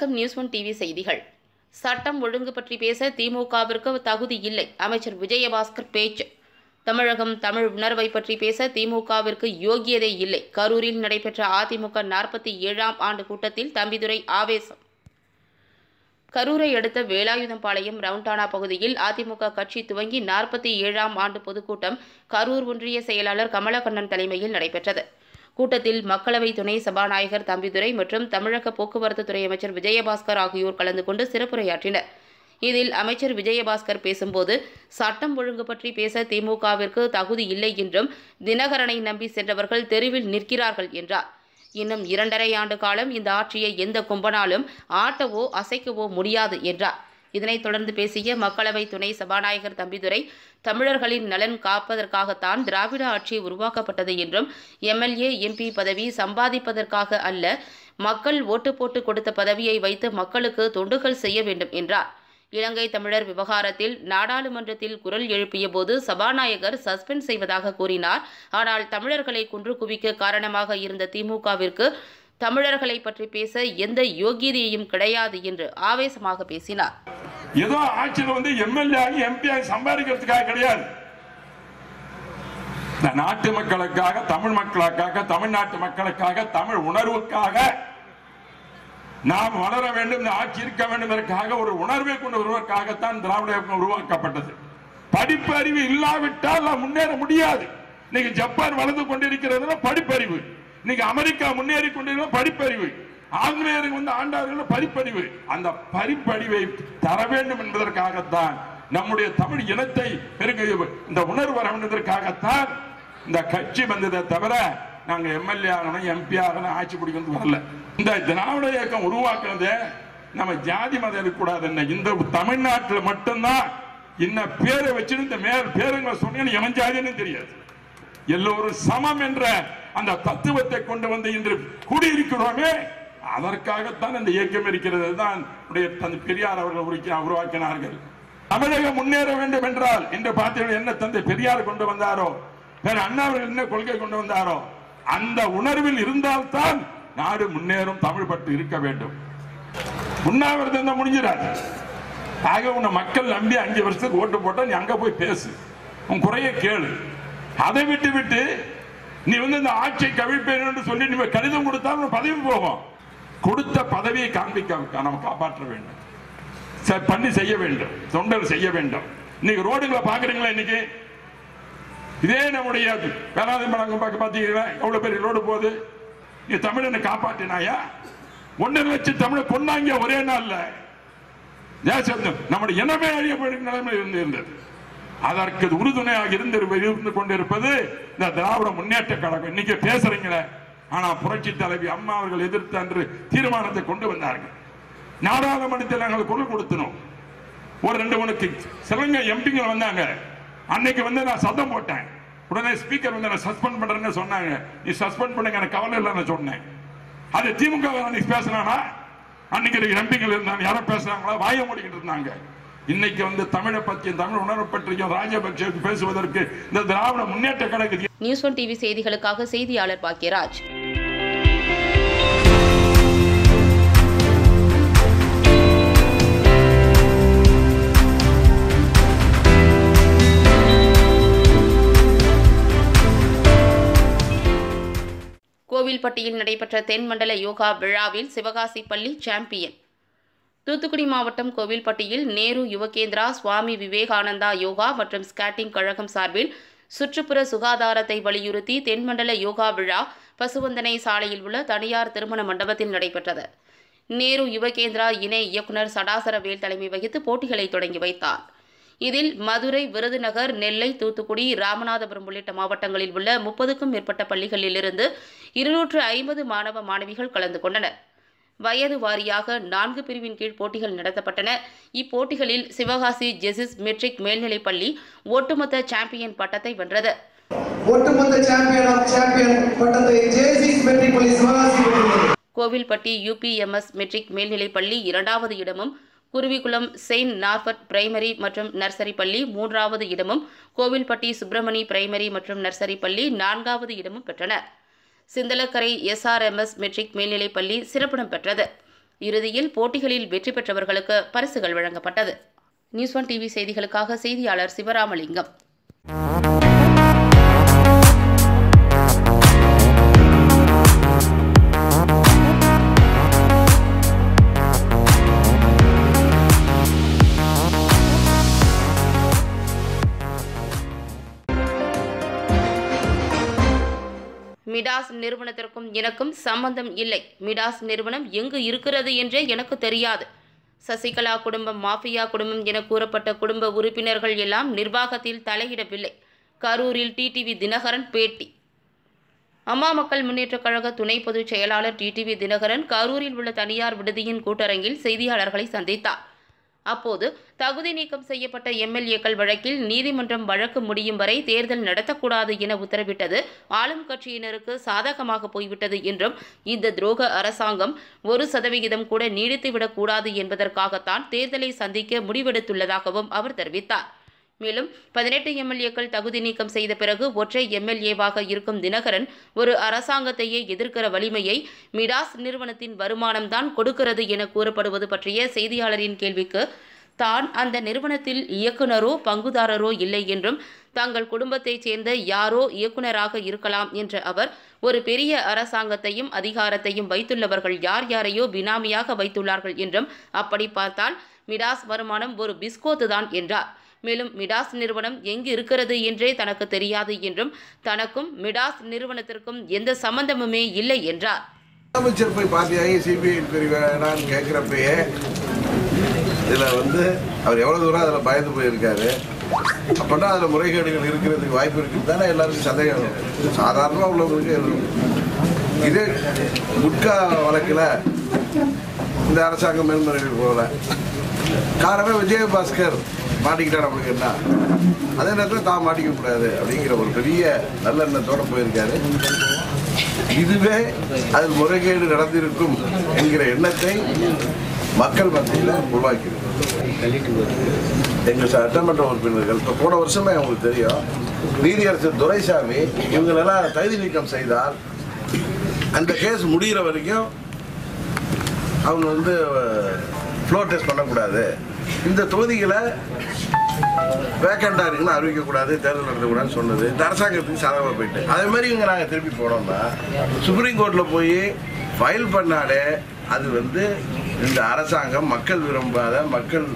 வணக்கம் news one TV செய்திகள் சட்டம் ஒழுங்கு பற்றி பேச திமுகவிற்கு தகுதி இல்லை அமைச்சர் விஜயபாஸ்கர் பேச்சு தமிழகம் தமிழ் உணர்வை பற்றி பேச திமுகவிற்கு யோகியதே இல்லை கரூரில் நடைபெற்ற அதிமுக நாற்பத்தி ஏழாம் ஆண்டு கூட்டத்தில் தம்பிதுரை ஆவேசம் கரூரை அடுத்த வேலாயுதம்பாளையம் ரவுண்டானா பகுதியில் அதிமுக கட்சி துவங்கி நாற்பத்தி ஏழாம் ஆண்டு பொதுக்கூட்டம் கரூர் ஒன்றிய செயலாளர் கமலக்கண்ணன் தலைமையில் நடைபெற்றது கூட்டத்தில் மக்களவை துணை சபாநாயகர் தம்பிதுரை மற்றும் தமிழக போக்குவரத்து துறை அமைச்சர் விஜயபாஸ்கர் ஆகியோர் கலந்து கொண்டு சிறப்புரையாற்றினர் இதில் அமைச்சர் விஜயபாஸ்கர் பேசும்போது சட்டம் ஒழுங்கு பற்றி பேச திமுகவிற்கு தகுதி இல்லை என்றும் தினகரனை நம்பி சென்றவர்கள் தெருவில் நிற்கிறார்கள் என்றார் இன்னும் இரண்டரை ஆண்டு காலம் இந்த ஆட்சியை எந்த கும்பனாலும் ஆட்டவோ அசைக்கவோ முடியாது என்றார் இதனைத் தொடர்ந்து பேசிய மக்களவை துணை சபாநாயகர் தம்பிதுரை தமிழர்களின் நலன் காப்பதற்காகத்தான் திராவிட ஆட்சி உருவாக்கப்பட்டது என்றும் எம்எல்ஏ எம்பி பதவி சம்பாதிப்பதற்காக அல்ல மக்கள் ஓட்டு போட்டு கொடுத்த பதவியை வைத்து மக்களுக்கு தொண்டுகள் செய்ய வேண்டும் என்றார் இலங்கை தமிழர் விவகாரத்தில் நாடாளுமன்றத்தில் குரல் எழுப்பிய போது சபாநாயகர் சஸ்பெண்ட் செய்வதாக கூறினார் ஆனால் தமிழர்களை குன்று குவிக்க காரணமாக இருந்த திமுகவிற்கு தமிழர்களை பற்றி பேச எந்த யோகியதையும் கிடையாது என்று ஆவேசமாக பேசினார் ஏதோ ஆட்சியில் வந்து எம்எல்ஏ ஆகி எம்பி ஆகி சம்பாதிக்கிறதுக்காக கிடையாது இந்த நாட்டு மக்களுக்காக தமிழ் மக்களுக்காக தமிழ்நாட்டு மக்களுக்காக தமிழ் உணர்வுக்காக நாம் வளர வேண்டும் இந்த ஆட்சி இருக்க வேண்டும் என்பதற்காக ஒரு உணர்வை கொண்டு வருவதற்காகத்தான் திராவிட இயக்கம் உருவாக்கப்பட்டது படிப்பு அறிவு இல்லாவிட்டால் நாம் முன்னேற முடியாது இன்னைக்கு ஜப்பான் வளர்ந்து கொண்டிருக்கிறது படிப்பறிவு இன்னைக்கு அமெரிக்கா முன்னேறி கொண்டிருக்கிற படிப்பறிவு ஆங்கிலேயருக்கு வந்து ஆண்டார்கள் படிப்பறிவு அந்த படிப்பறிவை தர வேண்டும் என்பதற்காகத்தான் நம்முடைய தமிழ் இனத்தை பெருக இந்த உணர்வு வர வேண்டியதற்காகத்தான் இந்த கட்சி வந்ததை தவிர நாங்க எம்எல்ஏ ஆகணும் எம்பி ஆகணும் ஆட்சி பிடிக்கிறது வரல இந்த திராவிட இயக்கம் உருவாக்குறது நம்ம ஜாதி மதம் இருக்கக்கூடாது என்ன இந்த தமிழ்நாட்டில் மட்டும்தான் இன்ன பேரை வச்சுன்னு இந்த மேல் பேருங்களை சொன்னீங்கன்னு எவன் ஜாதின்னு தெரியாது எல்லோரும் சமம் என்ற அந்த தத்துவத்தை கொண்டு வந்து இன்று கூடியிருக்கிறோமே அதற்காகத்தான் இந்த இயக்கம் இருக்கிறது தான் உடைய தந்தை பெரியார் அவர்கள் உருக்கி- உருவாக்கினார்கள் தமிழகம் முன்னேற வேண்டும் என்றால் இன்று பார்த்தீர்கள் என்ன தந்தை பெரியார் கொண்டு வந்தாரோ வேற அண்ணா அவர்கள் என்ன கொள்கை கொண்டு வந்தாரோ அந்த உணர்வில் இருந்தால்தான் நாடு முன்னேறும் தமிழ் பற்று இருக்க வேண்டும் உண்ணாவிரதம் இருந்தா முடிஞ்சிடாது ஆக உன்னை மக்கள் நம்பி அஞ்சு வருஷத்துக்கு ஓட்டு போட்டா நீ அங்க போய் பேசு உன் குறைய கேளு அதை விட்டு விட்டு நீ வந்து இந்த ஆட்சியை கவிழ்ப்பேன் என்று சொல்லி நீ கடிதம் கொடுத்தால் உன் பதவி போகும் கொடுத்த பதவியை காண்பிக்க நம்ம காப்பாற்ற வேண்டும் ச- பண்ணி செய்ய வேண்டும் தொண்டர் செய்ய வேண்டும் இன்னைக்கு ரோடுகளை பாக்குறீங்களா இன்னைக்கு இதே நம்முடைய வேளாண் பழக்கம் பார்க்க பார்த்தீங்கன்னா எவ்வளவு பெரிய ரோடு போகுது நீ தமிழனை காப்பாற்றினாயா ஒன்றரை லட்சம் தமிழை கொண்டாங்க ஒரே நாள்ல தேசம் நம்முடைய இனமே அழியப்படும் நிலைமை இருந்து இருந்தது அதற்கு உறுதுணையாக இருந்து இருந்து கொண்டிருப்பது இந்த திராவிட முன்னேற்ற கழகம் இன்னைக்கு பேசுறீங்களே ஆனா புரட்சி தலைவி அம்மா அவர்கள் எதிர்த்து அன்று தீர்மானத்தை கொண்டு வந்தார்கள் நாடாளுமன்றத்தில் நாங்கள் குரல் கொடுத்தனோம் ஒரு ரெண்டு மூணுக்கு சிலங்க எம்பிங்க வந்தாங்க அன்னைக்கு வந்து நான் சத்தம் போட்டேன் உடனே ஸ்பீக்கர் வந்து நான் சஸ்பெண்ட் பண்றேன்னு சொன்னாங்க நீ சஸ்பெண்ட் பண்ணுங்க எனக்கு கவலை இல்லைன்னு சொன்னேன் அது திமுக அன்னைக்கு பேசினானா அன்னைக்கு எம்பிகள் இருந்தாங்க யாரோ பேசுறாங்களா வாய மூடிக்கிட்டு இருந்தாங்க இன்னைக்கு வந்து தமிழை பற்றியும் தமிழ் உணர்வு பற்றியும் ராஜபக்சே பேசுவதற்கு இந்த திராவிட முன்னேற்ற கழக நியூஸ் ஒன் டிவி செய்திகளுக்காக செய்தியாளர் பாக்கியராஜ் கோவில்பட்டியில் நடைபெற்ற தென்மண்டல யோகா விழாவில் சிவகாசி பள்ளி சாம்பியன் தூத்துக்குடி மாவட்டம் கோவில்பட்டியில் நேரு யுவகேந்திரா சுவாமி விவேகானந்தா யோகா மற்றும் ஸ்கேட்டிங் கழகம் சார்பில் சுற்றுப்புற சுகாதாரத்தை வலியுறுத்தி தென்மண்டல யோகா விழா பசுவந்தனை சாலையில் உள்ள தனியார் திருமண மண்டபத்தில் நடைபெற்றது நேரு யுவகேந்திரா இணை இயக்குனர் சடாசர வேல் தலைமை வகித்து போட்டிகளை தொடங்கி வைத்தார் இதில் மதுரை விருதுநகர் நெல்லை தூத்துக்குடி ராமநாதபுரம் உள்ளிட்ட மாவட்டங்களில் உள்ள முப்பதுக்கும் மேற்பட்ட பள்ளிகளிலிருந்து இருநூற்று ஐம்பது மாணவ மாணவிகள் கலந்து கொண்டனர் வயது வாரியாக நான்கு பிரிவின் கீழ் போட்டிகள் நடத்தப்பட்டன இப்போட்டிகளில் சிவகாசி ஜெசிஸ் மெட்ரிக் மேல்நிலைப் பள்ளி ஒட்டுமொத்த சாம்பியன் பட்டத்தை வென்றது ஒட்டுமொத்த சாம்பியன் ஆஃப் சாம்பியன் பட்டத்தை ஜேசிஸ் மெட்ரிக் பள்ளி சிவகாசி வென்றுள்ளது கோவில்பட்டி யூபிஎம்எஸ் மெட்ரிக் மேல்நிலைப் பள்ளி இரண்டாவது இடமும் குருவிக்குளம் செயின்ட் நார்பர்ட் பிரைமரி மற்றும் நர்சரி பள்ளி மூன்றாவது இடமும் கோவில்பட்டி சுப்பிரமணி பிரைமரி மற்றும் நர்சரி பள்ளி நான்காவது இடமும் பெற்றன சிந்தலக்கரை எஸ்ஆர்எம்எஸ் மெட்ரிக் மேல்நிலைப் பள்ளி சிறப்பிடம் பெற்றது இறுதியில் போட்டிகளில் வெற்றி பெற்றவர்களுக்கு பரிசுகள் வழங்கப்பட்டது நியூஸ் ஒன் டிவி செய்திகளுக்காக செய்தியாளர் சிவராமலிங்கம் மிடாஸ் நிறுவனத்திற்கும் எனக்கும் சம்பந்தம் இல்லை மிடாஸ் நிறுவனம் எங்கு இருக்கிறது என்றே எனக்கு தெரியாது சசிகலா குடும்பம் மாஃபியா குடும்பம் என கூறப்பட்ட குடும்ப உறுப்பினர்கள் எல்லாம் நிர்வாகத்தில் தலையிடவில்லை கரூரில் டிடிவி தினகரன் பேட்டி அம்மா மக்கள் முன்னேற்றக் கழக துணை பொதுச் செயலாளர் டிடிவி தினகரன் கரூரில் உள்ள தனியார் விடுதியின் கூட்டரங்கில் செய்தியாளர்களை சந்தித்தார் அப்போது தகுதி நீக்கம் செய்யப்பட்ட எம்எல்ஏக்கள் வழக்கில் நீதிமன்றம் வழக்கு முடியும் வரை தேர்தல் நடத்தக்கூடாது என உத்தரவிட்டது ஆளும் கட்சியினருக்கு சாதகமாக போய்விட்டது என்றும் இந்த துரோக அரசாங்கம் ஒரு சதவிகிதம் கூட நீடித்துவிடக் கூடாது என்பதற்காகத்தான் தேர்தலை சந்திக்க முடிவெடுத்துள்ளதாகவும் அவர் தெரிவித்தார் மேலும் பதினெட்டு எம்எல்ஏக்கள் தகுதி நீக்கம் செய்த பிறகு ஒற்றை எம்எல்ஏவாக இருக்கும் தினகரன் ஒரு அரசாங்கத்தையே எதிர்க்கிற வலிமையை மிடாஸ் நிறுவனத்தின் வருமானம்தான் கொடுக்கிறது என கூறப்படுவது பற்றிய செய்தியாளரின் கேள்விக்கு தான் அந்த நிறுவனத்தில் இயக்குனரோ பங்குதாரரோ இல்லை என்றும் தங்கள் குடும்பத்தைச் சேர்ந்த யாரோ இயக்குனராக இருக்கலாம் என்ற அவர் ஒரு பெரிய அரசாங்கத்தையும் அதிகாரத்தையும் வைத்துள்ளவர்கள் யார் யாரையோ பினாமியாக வைத்துள்ளார்கள் என்றும் அப்படி பார்த்தால் மிடாஸ் வருமானம் ஒரு பிஸ்கோத்து தான் என்றார் மேலும் மிடாஸ் நிறுவனம் எங்கு இருக்கிறது என்றே தனக்கு தெரியாது என்றும் தனக்கும் மிடாஸ் நிறுவனத்திற்கும் எந்த சம்பந்தமுமே இல்லை என்றார் முதலமைச்சர் போய் பாத்தியாகி சிபிஐ என்கொயரி வேணான்னு கேட்குறப்பயே இதில் வந்து அவர் எவ்வளோ தூரம் அதில் பயந்து போயிருக்காரு அப்போனா அதில் முறைகேடுகள் இருக்கிறதுக்கு வாய்ப்பு இருக்குது தானே எல்லாருக்கும் சந்தேகம் சாதாரணமாக உள்ளவங்களுக்கு இருக்கும். இதே குட்கா வழக்கில் இந்த அரசாங்கம் மேல்முறைகள் போகல காரணம் விஜயபாஸ்கர் மாட்டிக்கிட்டா நம்மளுக்கு என்ன அதே நேரத்தில் தான் மாட்டிக்க கூடாது அப்படிங்கிற ஒரு பெரிய நல்லெண்ணத்தோட போயிருக்காரு இதுவே அதில் முறைகேடு நடந்திருக்கும் என்கிற எண்ணத்தை மக்கள் மத்தியில் உருவாக்கியிருக்கு எங்கள் சட்டமன்ற உறுப்பினர்கள் இப்போ போன வருஷமே அவங்களுக்கு தெரியும் நீதியரசர் துரைசாமி இவங்களெல்லாம் தகுதி நீக்கம் செய்தால் அந்த கேஸ் முடிகிற வரைக்கும் அவங்க வந்து ஃப்ளோர் டெஸ்ட் பண்ணக்கூடாது இந்த தொகுதிகளை வேக்கண்டாக இருக்குன்னு அறிவிக்கக்கூடாது தேர்தல் நடத்தக்கூடாதுன்னு சொன்னது இந்த அரசாங்கத்துக்கு சாதகமாக போயிட்டு அதே மாதிரி இவங்க நாங்கள் திருப்பி போனோம்னா சுப்ரீம் கோர்ட்டில் போய் ஃபைல் பண்ணாலே அது வந்து இந்த அரசாங்கம் மக்கள் விரும்பாத மக்கள்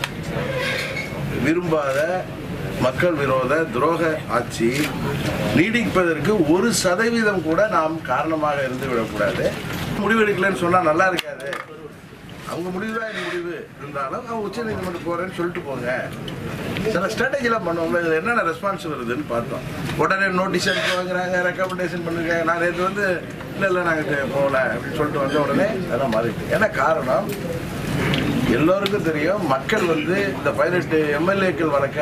விரும்பாத மக்கள் விரோத துரோக ஆட்சி நீடிப்பதற்கு ஒரு சதவீதம் கூட நாம் காரணமாக இருந்து விடக்கூடாது முடிவெடுக்கலன்னு சொன்னால் நல்லா இருக்காது அவங்க முடிவு தான் என் முடிவு இருந்தாலும் அவங்க உச்ச நீதிமன்றம் போறேன்னு சொல்லிட்டு போங்க சில ஸ்ட்ராட்டஜிலாம் பண்ணுவாங்க இதில் என்னென்ன ரெஸ்பான்ஸ் வருதுன்னு பார்த்தோம் உடனே நோட்டீஸ் அனுப்பி வாங்குறாங்க ரெக்கமெண்டேஷன் பண்ணிருக்காங்க நான் நேற்று வந்து இல்லை இல்லை நாங்கள் போகல அப்படின்னு சொல்லிட்டு வந்த உடனே அதெல்லாம் மாறிட்டு ஏன்னா காரணம் எல்லோருக்கும் தெரியும் மக்கள் வந்து இந்த பதினெட்டு எம்எல்ஏக்கள் வழக்க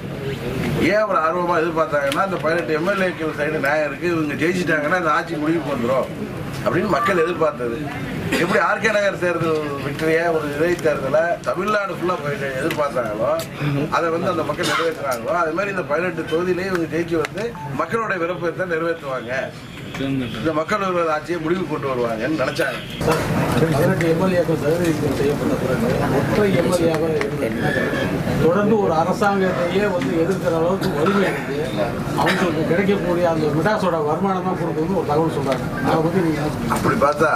ஏன் அவர் ஆர்வமாக எதிர்பார்த்தாங்கன்னா இந்த பதினெட்டு எம்எல்ஏக்கள் சைடு நியாயம் இருக்குது இவங்க ஜெயிச்சிட்டாங்கன்னா இந்த ஆட்சி முடிவுக்கு வந்துடும் அப்படின்னு மக்கள் எதிர்பார்த்தது எப்படி ஆர்கே நகர் தேர்தல் விக்டரியா ஒரு இடைத்தேர்தலை தமிழ்நாடு ஃபுல்லாக போயிட்டு எதிர்பார்த்தாங்களோ அதை வந்து அந்த மக்கள் நிறைவேற்றுறாங்களோ அது மாதிரி இந்த பதினெட்டு தொகுதியிலேயே இவங்க ஜெயிச்சு வந்து மக்களோட விருப்பத்தை நிறைவேற்றுவாங்க இந்த மக்கள் விரோத ஆட்சியை முடிவு கொண்டு வருவாங்கன்னு நினைச்சாங்க பதினெட்டு எம்எல்ஏக்கள் தகுதிநீக்கம் செய்யப்பட்ட பிறகு ஒற்றை எம்எல்ஏவாக இருந்தது தொடர்ந்து ஒரு அரசாங்கத்தையே வந்து எதிர்க்கிற அளவுக்கு வலிமை இருக்கு அவங்களுக்கு கிடைக்கக்கூடிய அந்த மிடாஸோட வருமானம் தான் கொடுக்குதுன்னு ஒரு தகவல் சொல்றாங்க அதை பத்தி நீங்க என்ன சொல்றீங்க? அப்படி பார்த்தா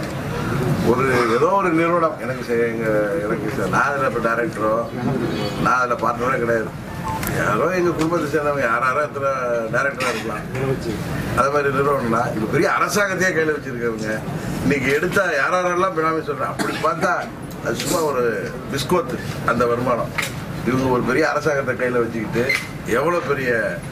ஒரு ஏதோ ஒரு நிறுவனம் எனக்கு செ- எங்க எனக்கு செ- நான் அதில் இப்போ டைரக்டரோ நான் அதில் பார்ட்னரோ கிடையாது யாரோ எங்கள் குடும்பத்தை சேர்ந்தவங்க யாராரோ எத்தனை டைரக்டராக இருக்கலாம் அது மாதிரி நிறுவனம்னா இது பெரிய அரசாங்கத்தையே கையில் வச்சிருக்கவங்க இன்னைக்கு எடுத்தா யாரெல்லாம் பினாமி சொல்கிறேன் அப்படி பார்த்தா அது சும்மா ஒரு பிஸ்கோத்து அந்த வருமானம் இவங்க ஒரு பெரிய அரசாங்கத்தை கையில் வச்சுக்கிட்டு எவ்வளோ பெரிய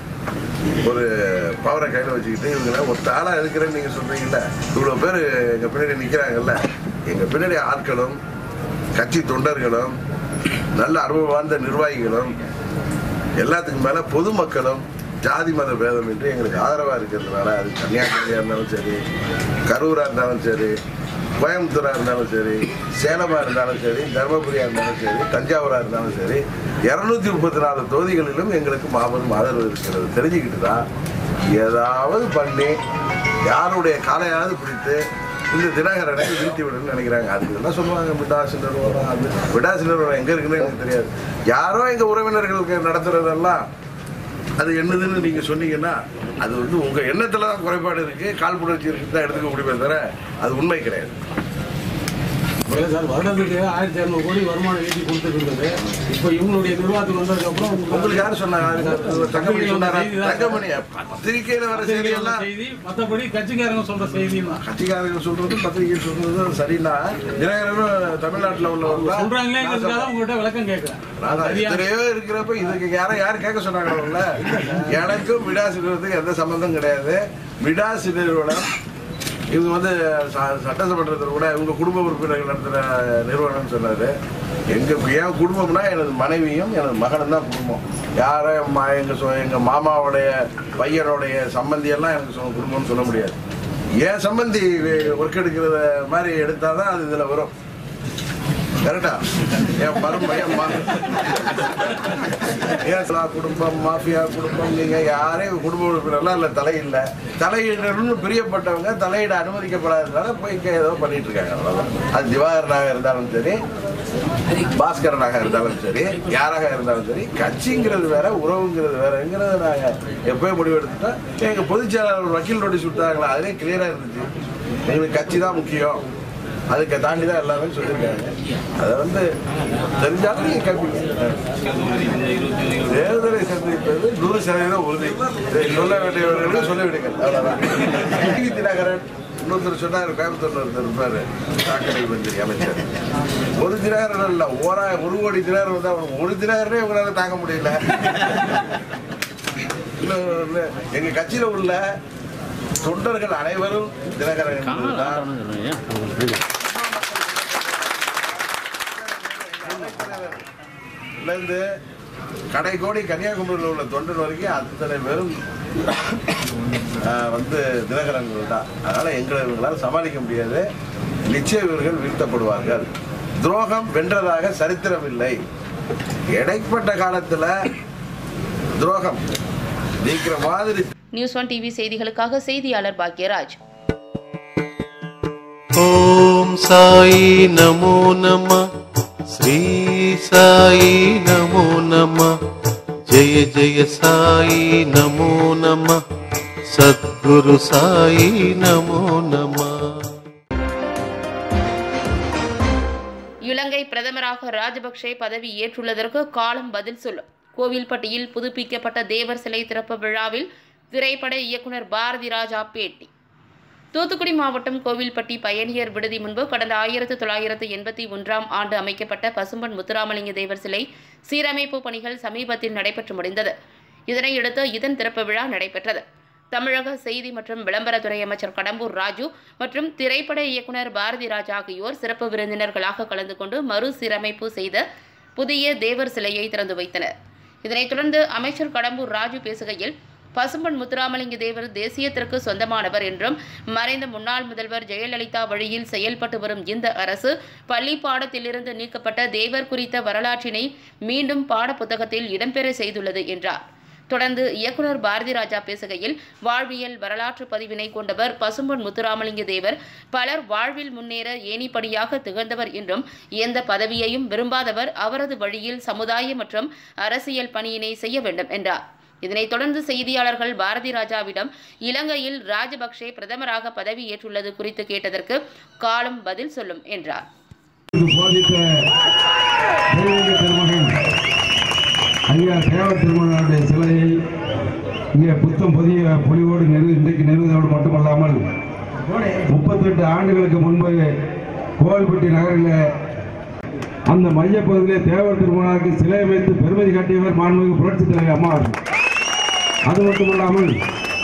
ஒரு பவரை கையில் வச்சுக்கிட்டு இவங்க ஒரு தாளாக இருக்கிறேன்னு நீங்கள் சொல்கிறீங்கல்ல இவ்வளோ பேர் எங்கள் பின்னாடி நிற்கிறாங்கல்ல எங்கள் பின்னாடி ஆட்களும் கட்சி தொண்டர்களும் நல்ல அனுபவம் வாழ்ந்த நிர்வாகிகளும் எல்லாத்துக்கும் மேலே பொதுமக்களும் ஜாதி மத பேதம் என்று எங்களுக்கு ஆதரவாக இருக்கிறதுனால அது கன்னியாகுமரியாக இருந்தாலும் சரி கரூராக இருந்தாலும் சரி கோயம்புத்தூராக இருந்தாலும் சரி சேலமாக இருந்தாலும் சரி தருமபுரியாக இருந்தாலும் சரி தஞ்சாவூராக இருந்தாலும் சரி இரநூத்தி முப்பத்தி நாலு தொகுதிகளிலும் எங்களுக்கு மாபெரும் ஆதரவு இருக்கிறது தெரிஞ்சுக்கிட்டு தான் ஏதாவது பண்ணி யாருடைய காலையாவது பிடித்து இந்த தினகரனை வீழ்த்தி விடணும்னு நினைக்கிறாங்க அதுக்கு என்ன சொல்லுவாங்க விடாசி நிறுவனம் அது விடாசி நிறுவனம் எங்க இருக்குன்னு எனக்கு தெரியாது யாரோ எங்க உறவினர்களுக்கு நடத்துறதெல்லாம் அது என்னதுன்னு நீங்க சொன்னீங்கன்னா அது வந்து உங்க எண்ணத்துல தான் குறைபாடு இருக்கு காழ்ப்புணர்ச்சி இருக்கு தான் எடுத்துக்க முடியுமே தவிர அது உண்மை கிடையாது இல்லை சார் வருடத்துக்கு ஆயிரத்தி இரநூறு கோடி வருமானம் ஈட்டி கொடுத்துட்டு இருந்தது இப்போ இவங்களுடைய நிர்வாகத்துக்கு வந்ததுக்கப்புறம் உங்களுக்கு யாரு சொன்னாங்க தங்கமணி சொன்னாரா தங்கமணி பத்திரிகையில வர செய்தியெல்லாம் செய்தி மற்றபடி கட்சிக்காரங்க சொல்ற செய்தி தான் கட்சிக்காரங்க சொல்றது பத்திரிகை சொல்றது சரின்னா தினகரனும் தமிழ்நாட்டுல உள்ளவங்க சொல்றாங்களேங்கிறதுக்காக உங்ககிட்ட விளக்கம் கேட்கிறேன் அதான் சரியா எத்தனையோ இருக்கிறப்ப இதுக்கு யாரும் யாரும் கேட்க சொன்னாங்கல்ல எனக்கும் விடாசி நிறுவனத்துக்கு எந்த சம்மந்தம் கிடையாது விடாசி நிறுவனம் இவங்க வந்து ச- சட்டசமன்றத்தில் கூட இவங்க குடும்ப உறுப்பினர்கள் நடத்துகிற நிறுவனம்னு சொன்னாரு எங்க என் குடும்பம்னா எனது மனைவியும் எனது மகனும் தான் குடும்பம் யாரும் மா- எங்க சொ- எங்க மாமாவுடைய பையனுடைய சம்பந்தி எல்லாம் எனக்கு சொ- குடும்பம்னு சொல்ல முடியாது என் சம்பந்தி ஒர்க் எடுக்கிறத மாதிரி எடுத்தாதான் அது இதுல வரும் கரெக்டா என் மரும என் ம- ஏன் சா குடும்பம் மாஃபியா குடும்பம் நீங்க யாரையும் குடும்ப உறுப்பினர்லாம் இல்லை தலையில்ல தலையிடணும்னு பிரியப்பட்டவங்க தலையிட அனுமதிக்கப்படாததுனால போய் இங்க ஏதோ பண்ணிட்டு இருக்காங்க அவ்வளவுதான் அது திவாகரனாக இருந்தாலும் சரி பாஸ்கரனாக இருந்தாலும் சரி யாராக இருந்தாலும் சரி கட்சிங்கிறது வேற உறவுங்கிறது வேறங்கிறத நாங்க எப்பயும் முடிவெடுத்துட்டோம் எங்க பொதுச் செயலாளர் ஒரு வக்கீல் நோட்டீஸ் விட்டாங்களா அதுலேயே கிளியரா இருந்துச்சு எங்களுக்கு கட்சி தான் முக்கியம் அதுக்கு தாண்டி தான் எல்லாமே சொல்லியிருக்காங்க அதை வந்து தெரிஞ்சாலும் நீங்க கேட்பீங்க தேர்தலை சந்திப்பது நூறு சதவீதம் உறுதி இதை சொல்ல வேண்டியவர்களுக்கு சொல்ல விடுங்கள் அவ்வளவுதான் டி. தினகரன் இன்னொருத்தர் சொன்னார் கோயம்புத்தூர்ல ஒருத்தர் இருப்பாரு சாக்கடை மந்திரி அமைச்சர் ஒரு தினகரன் இல்ல ஓரா ஒரு கோடி தினகரன் வந்தா அவனுக்கு ஒரு தினகரனே உங்களால தாங்க முடியல இன்னொன்னு, எங்க கட்சியில உள்ள தொண்டர்கள் அனைவரும் தினகரன் என்பதுதான் இருந்து கடை கோடி கன்னியாகுமரியில் உள்ள தொண்டர் வரைக்கும் அத்தனை பேரும் ஆஹ், வந்து தினகரன்கள் தான் அதனால எங்களை இவங்களால் சமாளிக்க முடியாது நிச்சயம் இவர்கள் வீழ்த்தப்படுவார்கள் துரோகம் வென்றதாக சரித்திரம் இல்லை இடைப்பட்ட காலத்துல துரோகம் நீக்கிற மாதிரி நியூஸ் ஒன் டிவி செய்திகளுக்காக செய்தியாளர் பாக்யராஜ் ॐ साई नमो नमः श्री साई नमो नमः जय जय साई नमो नमः सद्गुरु साई नमो नमः இலங்கை பிரதமராக ராஜபக்சே பதவி ஏற்றுள்ளதற்கு காலம் பதில் சொல்லும் கோவில்பட்டியில் புதுப்பிக்கப்பட்ட தேவர் சிலை திறப்பு விழாவில் திரைப்பட இயக்குனர் பாரதி ராஜா பேட்டி தூத்துக்குடி மாவட்டம் கோவில்பட்டி பயணியர் விடுதி முன்பு கடந்த ஆயிரத்து தொள்ளாயிரத்து எண்பத்தி ஒன்றாம் ஆண்டு அமைக்கப்பட்ட பசும்பன் முத்துராமலிங்க தேவர் சிலை சீரமைப்பு பணிகள் சமீபத்தில் நடைபெற்று முடிந்தது இதனையடுத்து இதன் திறப்பு விழா நடைபெற்றது தமிழக செய்தி மற்றும் விளம்பரத்துறை அமைச்சர் கடம்பூர் ராஜு மற்றும் திரைப்பட இயக்குனர் பாரதி ராஜா ஆகியோர் சிறப்பு விருந்தினர்களாக கலந்து கொண்டு மறுசீரமைப்பு செய்த புதிய தேவர் சிலையை திறந்து வைத்தனர் இதனைத் தொடர்ந்து அமைச்சர் கடம்பூர் ராஜு பேசுகையில் பசும்பன் முத்துராமலிங்க தேவர் தேசியத்திற்கு சொந்தமானவர் என்றும் மறைந்த முன்னாள் முதல்வர் ஜெயலலிதா வழியில் செயல்பட்டு வரும் இந்த அரசு பள்ளி பாடத்திலிருந்து நீக்கப்பட்ட தேவர் குறித்த வரலாற்றினை மீண்டும் பாடப்புத்தகத்தில் இடம்பெற செய்துள்ளது என்றார் தொடர்ந்து இயக்குனர் பாரதி ராஜா பேசுகையில் வாழ்வியல் வரலாற்று பதிவினை கொண்டவர் பசும்பொன் முத்துராமலிங்க தேவர் பலர் வாழ்வில் முன்னேற ஏணிப்படியாக திகழ்ந்தவர் என்றும் எந்த பதவியையும் விரும்பாதவர் அவரது வழியில் சமுதாய மற்றும் அரசியல் பணியினை செய்ய வேண்டும் என்றார் இதனைத் தொடர்ந்து செய்தியாளர்கள் பாரதி ராஜாவிடம் இலங்கையில் ராஜபக்சே பிரதமராக பதவி ஏற்றுள்ளது குறித்து கேட்டதற்கு காலம் பதில் சொல்லும் என்றார் போதித்த தெய்வீக திருமகன் ஐயா தேவ திருமகனுடைய சிலையை இங்கே புத்தம் புதிய பொலிவோடு நிறு இன்றைக்கு நிறுவதோடு மட்டுமல்லாமல் முப்பத்தெட்டு ஆண்டுகளுக்கு முன்பு கோவில்பட்டி நகரில் அந்த மையப்பகுதியிலே தேவர் திருமணாருக்கு சிலை வைத்து பெருமதி காட்டியவர் மாண்புமிகு புரட்சித் தலைவர் அம்மா அவர்கள். அது மட்டுமல்லாமல்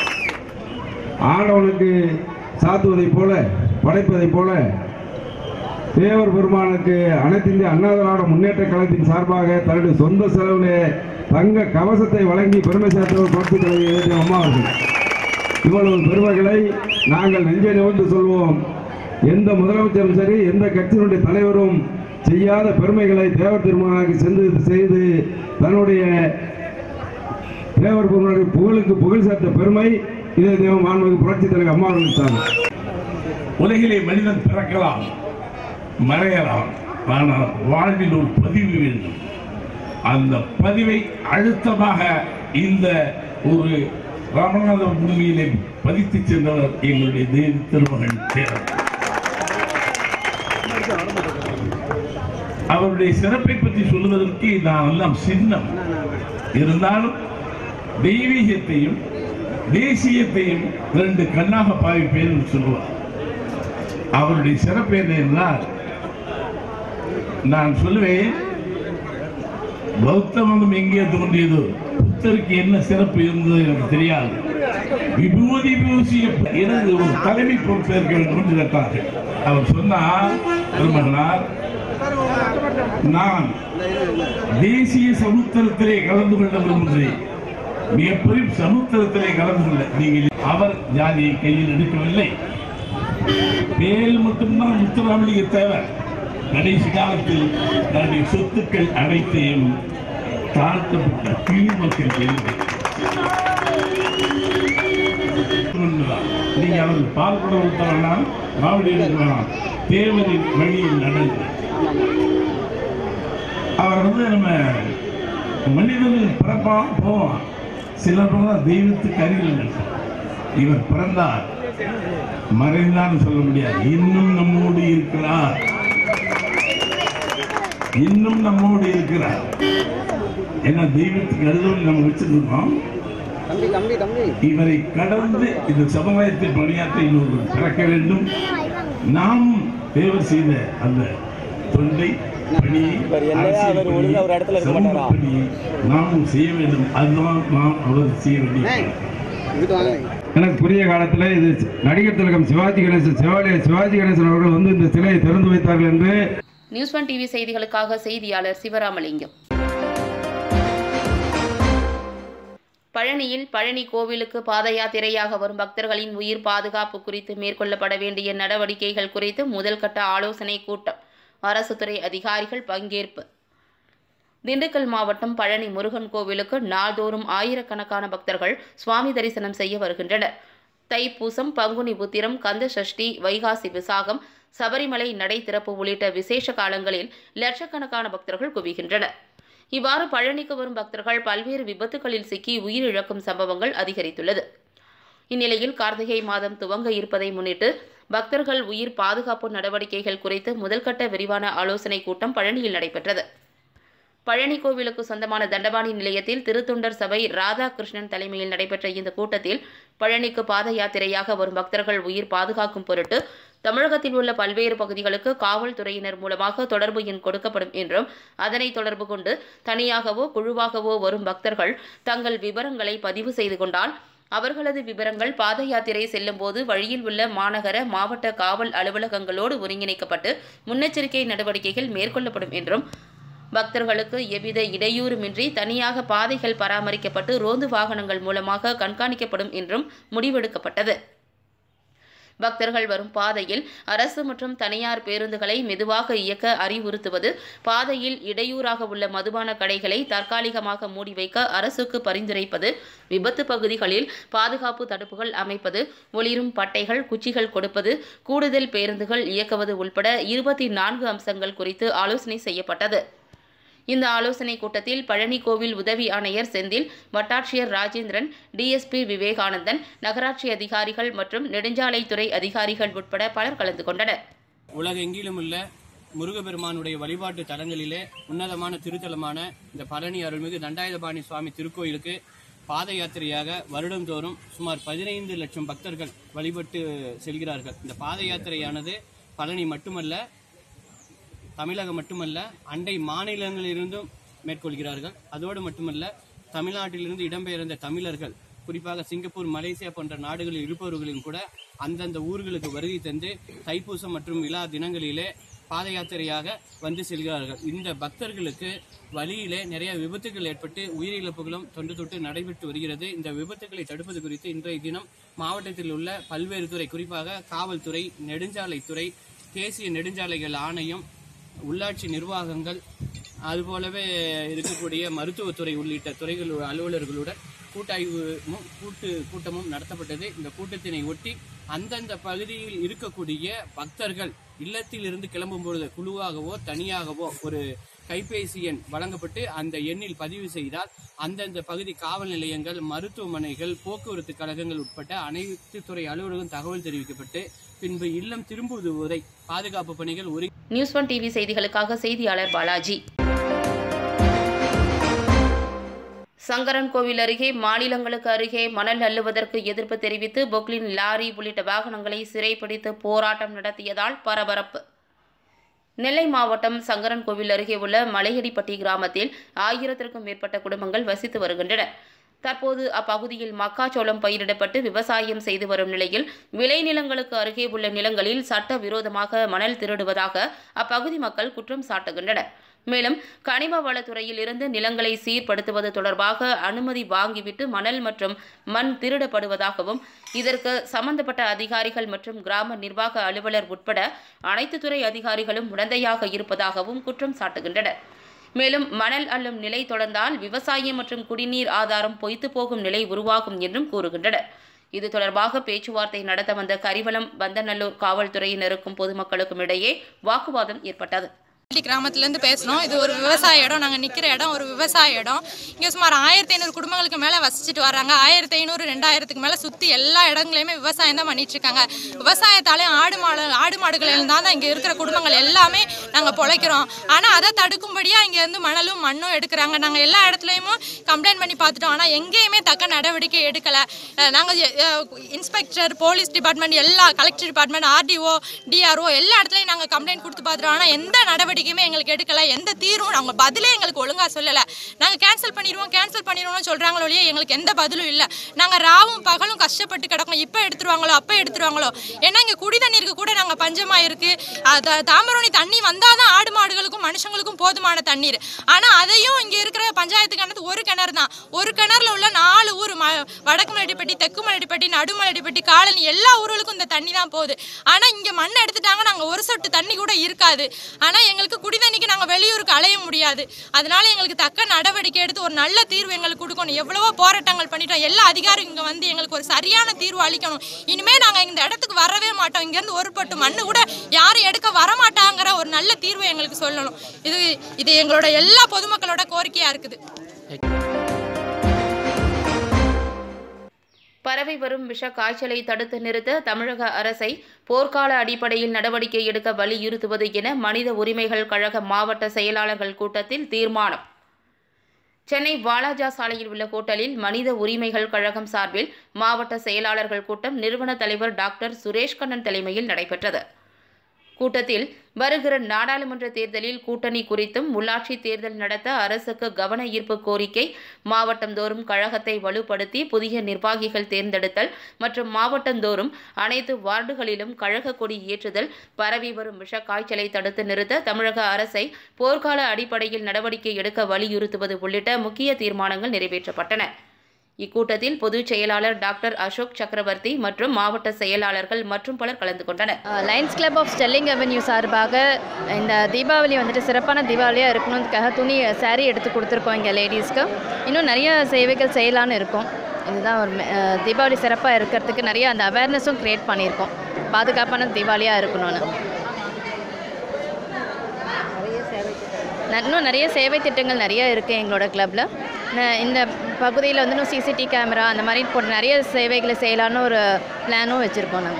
ஆண்டவனுக்கு சாத்துவதைப் போல படைப்பதைப் போல தேவர் பெருமானுக்கு அனைத்து இந்திய அண்ணா திராவிட முன்னேற்ற கழகத்தின் சார்பாக தன்னுடைய சொந்த செலவிலே தங்க கவசத்தை வழங்கி பெருமை சேர்த்தவர் புரட்சித் தலைவர் ஏற்றிய அம்மா அவர்கள் இவ்வளவு பெருமைகளை நாங்கள் நெஞ்சை நிமிர்ந்து சொல்வோம் எந்த முதலமைச்சரும் சரி எந்த கட்சியினுடைய தலைவரும் செய்யாத பெருமைகளை தேவர் திருமணாக்கு சென்று செய்து தன்னுடைய தேவர் பெருமானுடைய புகழுக்கு புகழ் சேர்த்த பெருமை இதை தேவ மாண்புமிகு புரட்சித் தலைவர் அம்மா அவர்களுக்கு சார் உலகிலே மனிதன் பிறக்கலாம் மறையலாம் ஆனால் வாழ்வில் ஒரு பதிவு வேண்டும் அந்த பதிவை அழுத்தமாக இந்த ஒரு ராமநாத பூமியிலே பதித்து சென்றவர் எங்களுடைய தேவி திருமகன் சேரன் அவருடைய சிறப்பை பற்றி சொல்லுவதற்கு நான் எல்லாம் சின்னம் இருந்தாலும் தெய்வீகத்தையும் தேசியத்தையும் ரெண்டு கண்ணாக பாவிப்பேன் என்று சொல்லுவார் அவருடைய சிறப்பு என்ன என்றால் நான் சொல்லுவேன் பௌத்த மதம் எங்கே தோன்றியதோ புத்தருக்கு என்ன சிறப்பு இருந்தது எனக்கு தெரியாது விபூதி பூசிய எனது ஒரு தலைமை பொறுப்பேற்க வேண்டும் என்று கேட்டார்கள் அவர் சொன்னார் பெருமகனார் நான் தேசிய சமுத்திரத்திலே கலந்து கொள்ள விரும்புகிறேன் மிகப்பெரிய சமுத்திரத்திலே கலந்து கொள்ள நீங்கள் அவர் ஜாதியை கையில் எடுக்கவில்லை பேல் மட்டும்தான் முத்துராமலிங்க தேவை கடைசி காலத்தில் தன்னுடைய சொத்துக்கள் அனைத்தையும் தாழ்த்தப்பட்ட கீழ் மக்கள் கையில் உண்மைதான். நீங்க அவருக்கு பால் கூட ஊத்த வேணாம் மாவடி எடுக்க வேணாம் தேவரின் வழியில் நடந்து அவர் வந்து நம்ம மனிதனில் பிறப்பான் போவான் சில பேர் தான் தெய்வத்துக்கு அருகில் நிற்பான். இவர் பிறந்தார் மறைந்தான்னு சொல்ல முடியாது இன்னும் நம்மோடு இருக்கிறார் இன்னும் நம்மோடு இருக்கிறார் ஏன்னா தெய்வத்துக்கு அருகில் நம்ம வச்சிருக்கோம் இவரை கடந்து இந்த சமுதாயத்தை பணியாற்ற இன்னொரு பிறக்க வேண்டும் நாம் தேவர் செய்த அந்த தொண்டை பணியை அரசியல் பணியை, சமூக பணியை நாமும் செய்ய வேண்டும் அதுதான் நாம் அவர் செய்ய வேண்டிய எனக்கு புதிய காலத்தில் இது நடிகர் திலகம் சிவாஜி கணேசன் சிவாலய சிவாஜி கணேசன் அவர்கள் வந்து இந்த சிலையை திறந்து வைத்தார்கள் என்று நியூஸ் ஒன் டிவி செய்திகளுக்காக செய்தியாளர் சிவராமலிங்கம் பழனியில் பழனி கோவிலுக்கு பாத யாத்திரையாக வரும் பக்தர்களின் உயிர் பாதுகாப்பு குறித்து மேற்கொள்ளப்பட வேண்டிய நடவடிக்கைகள் குறித்து முதல்கட்ட ஆலோசனை கூட்டம் அரசு துறை அதிகாரிகள் பங்கேற்பு திண்டுக்கல் மாவட்டம் பழனி முருகன் கோவிலுக்கு நாள்தோறும் ஆயிரக்கணக்கான பக்தர்கள் சுவாமி தரிசனம் செய்ய வருகின்றனர் தைப்பூசம் பங்குனி உத்திரம் கந்த சஷ்டி வைகாசி விசாகம் சபரிமலை நடை திறப்பு உள்ளிட்ட விசேஷ காலங்களில் லட்சக்கணக்கான பக்தர்கள் குவிகின்றனர் இவ்வாறு பழனிக்கு வரும் பக்தர்கள் பல்வேறு விபத்துகளில் சிக்கி உயிரிழக்கும் சம்பவங்கள் அதிகரித்துள்ளது இந்நிலையில் கார்த்திகை மாதம் துவங்க இருப்பதை முன்னிட்டு பக்தர்கள் உயிர் பாதுகாப்பு நடவடிக்கைகள் குறித்து முதல்கட்ட விரிவான ஆலோசனைக் கூட்டம் பழனியில் நடைபெற்றது பழனி கோவிலுக்கு சொந்தமான தண்டபாணி நிலையத்தில் திருத்தொண்டர் சபை ராதாகிருஷ்ணன் தலைமையில் நடைபெற்ற இந்த கூட்டத்தில் பழனிக்கு பாத யாத்திரையாக வரும் பக்தர்கள் உயிர் பாதுகாக்கும் பொருட்டு தமிழகத்தில் உள்ள பல்வேறு பகுதிகளுக்கு காவல்துறையினர் மூலமாக தொடர்பு எண் கொடுக்கப்படும் என்றும் அதனை தொடர்பு கொண்டு தனியாகவோ குழுவாகவோ வரும் பக்தர்கள் தங்கள் விவரங்களை பதிவு செய்து கொண்டால் அவர்களது விவரங்கள் பாத யாத்திரை செல்லும் போது வழியில் உள்ள மாநகர மாவட்ட காவல் அலுவலகங்களோடு ஒருங்கிணைக்கப்பட்டு முன்னெச்சரிக்கை நடவடிக்கைகள் மேற்கொள்ளப்படும் என்றும் பக்தர்களுக்கு எவ்வித இடையூறுமின்றி தனியாக பாதைகள் பராமரிக்கப்பட்டு ரோந்து வாகனங்கள் மூலமாக கண்காணிக்கப்படும் என்றும் முடிவெடுக்கப்பட்டது பக்தர்கள் வரும் பாதையில் அரசு மற்றும் தனியார் பேருந்துகளை மெதுவாக இயக்க அறிவுறுத்துவது பாதையில் இடையூறாக உள்ள மதுபான கடைகளை தற்காலிகமாக மூடி வைக்க அரசுக்கு பரிந்துரைப்பது விபத்து பகுதிகளில் பாதுகாப்பு தடுப்புகள் அமைப்பது ஒளிரும் பட்டைகள் குச்சிகள் கொடுப்பது கூடுதல் பேருந்துகள் இயக்குவது உள்பட இருபத்தி நான்கு அம்சங்கள் குறித்து ஆலோசனை செய்யப்பட்டது இந்த ஆலோசனைக் கூட்டத்தில் பழனி கோவில் உதவி ஆணையர் செந்தில் வட்டாட்சியர் ராஜேந்திரன் டிஎஸ்பி விவேகானந்தன் நகராட்சி அதிகாரிகள் மற்றும் நெடுஞ்சாலைத்துறை அதிகாரிகள் உட்பட பலர் கலந்து கொண்டனர் உலகெங்கிலும் உள்ள முருகப்பெருமானுடைய வழிபாட்டு தலங்களிலே உன்னதமான திருத்தலமான இந்த பழனி அருள்மிகு தண்டாயுதபாணி சுவாமி திருக்கோயிலுக்கு பாத யாத்திரையாக வருடந்தோறும் சுமார் பதினைந்து லட்சம் பக்தர்கள் வழிபட்டு செல்கிறார்கள் இந்த பாத யாத்திரையானது பழனி மட்டுமல்ல தமிழகம் மட்டுமல்ல அண்டை மாநிலங்களிலிருந்தும் மேற்கொள்கிறார்கள் அதோடு மட்டுமல்ல தமிழ்நாட்டிலிருந்து இடம்பெயர்ந்த தமிழர்கள் குறிப்பாக சிங்கப்பூர் மலேசியா போன்ற நாடுகளில் இருப்பவர்களும் கூட அந்தந்த ஊர்களுக்கு வருகை தந்து தைப்பூசம் மற்றும் விழா தினங்களிலே பாத யாத்திரையாக வந்து செல்கிறார்கள் இந்த பக்தர்களுக்கு வழியிலே நிறைய விபத்துகள் ஏற்பட்டு உயிரிழப்புகளும் தொன்று தொட்டு நடைபெற்று வருகிறது இந்த விபத்துகளை தடுப்பது குறித்து இன்றைய தினம் மாவட்டத்தில் உள்ள பல்வேறு துறை குறிப்பாக காவல்துறை நெடுஞ்சாலைத்துறை தேசிய நெடுஞ்சாலைகள் ஆணையம் உள்ளாட்சி நிர்வாகங்கள் அதுபோலவே இருக்கக்கூடிய மருத்துவத்துறை உள்ளிட்ட துறைகள் அலுவலர்களுடன் கூட்டாய்வும் கூட்டு கூட்டமும் நடத்தப்பட்டது இந்த கூட்டத்தினை ஒட்டி அந்தந்த பகுதியில் இருக்கக்கூடிய பக்தர்கள் இல்லத்தில் இருந்து கிளம்பும் பொழுது குழுவாகவோ தனியாகவோ ஒரு கைபேசி எண் வழங்கப்பட்டு அந்த எண்ணில் பதிவு செய்தால் அந்தந்த பகுதி காவல் நிலையங்கள் மருத்துவமனைகள் போக்குவரத்து கழகங்கள் உட்பட்ட அனைத்து துறை அலுவலகம் தகவல் தெரிவிக்கப்பட்டு பின்பு இல்லம் திரும்புவது வரை பாதுகாப்பு பணிகள் ஒரு நியூஸ் ஒன் டிவி செய்திகளுக்காக செய்தியாளர் பாலாஜி சங்கரன் கோவில் அருகே மாநிலங்களுக்கு அருகே மணல் அள்ளுவதற்கு எதிர்ப்பு தெரிவித்து பொக்லின் லாரி உள்ளிட்ட வாகனங்களை சிறைப்பிடித்து போராட்டம் நடத்தியதால் பரபரப்பு நெல்லை மாவட்டம் சங்கரன் கோவில் அருகே உள்ள மலையடிப்பட்டி கிராமத்தில் ஆயிரத்திற்கும் மேற்பட்ட குடும்பங்கள் வசித்து வருகின்றன தற்போது அப்பகுதியில் மக்காச்சோளம் பயிரிடப்பட்டு விவசாயம் செய்து வரும் நிலையில் விளைநிலங்களுக்கு அருகே உள்ள நிலங்களில் சட்ட விரோதமாக மணல் திருடுவதாக அப்பகுதி மக்கள் குற்றம் சாட்டுகின்றனர் மேலும் கனிம வளத்துறையில் இருந்து நிலங்களை சீர்படுத்துவது தொடர்பாக அனுமதி வாங்கிவிட்டு மணல் மற்றும் மண் திருடப்படுவதாகவும் இதற்கு சம்பந்தப்பட்ட அதிகாரிகள் மற்றும் கிராம நிர்வாக அலுவலர் உட்பட அனைத்து துறை அதிகாரிகளும் உடந்தையாக இருப்பதாகவும் குற்றம் சாட்டுகின்றனர் மேலும் மணல் அள்ளும் நிலை தொடர்ந்தால் விவசாயம் மற்றும் குடிநீர் ஆதாரம் பொய்த்து போகும் நிலை உருவாகும் என்றும் கூறுகின்றனர் இது தொடர்பாக பேச்சுவார்த்தை நடத்த வந்த கரிவலம் பந்தநல்லூர் காவல்துறையினருக்கும் பொதுமக்களுக்கும் இடையே வாக்குவாதம் ஏற்பட்டது கிராமத்துலேருந்து பேசுகிறோம் இது ஒரு விவசாய இடம் நாங்கள் நிற்கிற இடம் ஒரு விவசாய இடம் இங்கே சுமார் ஆயிரத்தி ஐநூறு குடும்பங்களுக்கு மேலே வசிச்சுட்டு வராங்க ஆயிரத்தி ஐநூறு ரெண்டாயிரத்துக்கு மேலே சுற்றி எல்லா இடங்களையுமே விவசாயம் தான் பண்ணிட்டு இருக்காங்க விவசாயத்தாலையும் ஆடு மாடு ஆடு மாடுகளில் தான் இங்கே இருக்கிற குடும்பங்கள் எல்லாமே நாங்கள் பொழைக்கிறோம் ஆனால் அதை தடுக்கும்படியாக இங்கே இருந்து மணலும் மண்ணும் எடுக்கிறாங்க நாங்கள் எல்லா இடத்துலையுமே கம்ப்ளைண்ட் பண்ணி பார்த்துட்டோம் ஆனால் எங்கேயுமே தக்க நடவடிக்கை எடுக்கலை நாங்கள் இன்ஸ்பெக்டர் போலீஸ் டிபார்ட்மெண்ட் எல்லா கலெக்டர் டிபார்ட்மெண்ட் ஆர்டிஓ டிஆர்ஓ எல்லா இடத்துலையும் நாங்கள் கம்ப்ளைண்ட் கொடுத்து பார்த்துட்டோம் ஆனால் எந்த நடவடிக்கையுமே எங்களுக்கு எடுக்கல எந்த தீர்வும் அவங்க பதிலே எங்களுக்கு ஒழுங்காக சொல்லலை நாங்கள் கேன்சல் பண்ணிடுவோம் கேன்சல் பண்ணிடுவோம்னு சொல்கிறாங்களோ இல்லையா எங்களுக்கு எந்த பதிலும் இல்லை நாங்கள் ராவும் பகலும் கஷ்டப்பட்டு கிடக்கோம் இப்போ எடுத்துருவாங்களோ அப்போ எடுத்துருவாங்களோ ஏன்னா இங்கே குடி தண்ணீருக்கு கூட நாங்கள் பஞ்சமாக இருக்குது தாமிரணி தண்ணி வந்தால் தான் ஆடு மாடுகளுக்கும் மனுஷங்களுக்கும் போதுமான தண்ணீர் ஆனால் அதையும் இங்கே இருக்கிற பஞ்சாயத்து கிணத்து ஒரு கிணறு தான் ஒரு கிணறுல உள்ள நாலு ஊர் ம வடக்கு மலடிப்பட்டி தெற்கு மலடிப்பட்டி நடுமலடிப்பட்டி காலனி எல்லா ஊர்களுக்கும் இந்த தண்ணி தான் போகுது ஆனால் இங்கே மண் எடுத்துட்டாங்க நாங்கள் ஒரு சொட்டு தண்ணி கூட இருக்காது ஆனால் எங்களுக்கு குடி தண்ணிக்கு நாங்கள் வெளியூருக்கு அலைய முடியாது அதனால எங்களுக்கு தக்க நடவடிக்கை எடுத்து ஒரு நல்ல தீர்வு எங்களுக்கு கொடுக்கணும் எவ்வளவோ போராட்டங்கள் பண்ணிட்டோம் எல்லா அதிகாரியும் இங்கே வந்து எங்களுக்கு ஒரு சரியான தீர்வு அளிக்கணும் இனிமேல் நாங்கள் இந்த இடத்துக்கு வரவே மாட்டோம் இங்கேருந்து ஒரு பட்டு மண்ணு கூட யாரும் எடுக்க வரமாட்டாங்கிற ஒரு நல்ல தீர்வு எங்களுக்கு சொல்லணும் இது இது எங்களோட எல்லா பொதுமக்களோட கோரிக்கையாக இருக்குது பரவி வரும் விஷ காய்ச்சலை தடுத்து நிறுத்த தமிழக அரசை போர்க்கால அடிப்படையில் நடவடிக்கை எடுக்க வலியுறுத்துவது என மனித உரிமைகள் கழக மாவட்ட செயலாளர்கள் கூட்டத்தில் தீர்மானம் சென்னை வாலாஜா சாலையில் உள்ள ஹோட்டலில் மனித உரிமைகள் கழகம் சார்பில் மாவட்ட செயலாளர்கள் கூட்டம் நிறுவன தலைவர் டாக்டர் சுரேஷ் கண்ணன் தலைமையில் நடைபெற்றது கூட்டத்தில் வருகிற நாடாளுமன்ற தேர்தலில் கூட்டணி குறித்தும் உள்ளாட்சி தேர்தல் நடத்த அரசுக்கு கவன ஈர்ப்பு கோரிக்கை மாவட்டந்தோறும் கழகத்தை வலுப்படுத்தி புதிய நிர்வாகிகள் தேர்ந்தெடுத்தல் மற்றும் மாவட்டந்தோறும் அனைத்து வார்டுகளிலும் கழக கொடி ஏற்றுதல் பரவி வரும் விஷ காய்ச்சலை தடுத்து நிறுத்த தமிழக அரசை போர்க்கால அடிப்படையில் நடவடிக்கை எடுக்க வலியுறுத்துவது உள்ளிட்ட முக்கிய தீர்மானங்கள் நிறைவேற்றப்பட்டன இக்கூட்டத்தில் பொதுச் செயலாளர் டாக்டர் அசோக் சக்கரவர்த்தி மற்றும் மாவட்ட செயலாளர்கள் மற்றும் பலர் கலந்து கொண்டனர் lions club of Sterling avenue சார்பாக இந்த தீபாவளி வந்துட்டு சிறப்பான தீபாவளியாக இருக்கணுன்றதுக்காக துணி saree எடுத்து கொடுத்துருக்கோம் இங்கே லேடிஸ்க்கு இன்னும் நிறைய சேவைகள் செய்யலான்னு இருக்கோம் இதுதான் ஒரு மெ- அஹ் தீபாவளி சிறப்பாக இருக்கிறதுக்கு நிறைய அந்த அவேர்னஸும் க்ரியேட் பண்ணியிருக்கோம் பாதுகாப்பான தீபாவளியாக இருக்கணும்னு ந- இன்னும் நிறைய சேவை திட்டங்கள் நிறைய இருக்குது எங்களோட கிளப்பில் இந்த பகுதியில் வந்து இன்னும் சிசிடி கேமரா அந்த மாதிரி போட்டு நிறைய சேவைகளை செய்யலான்னு ஒரு பிளானும் வச்சுருக்கோம் நாங்கள்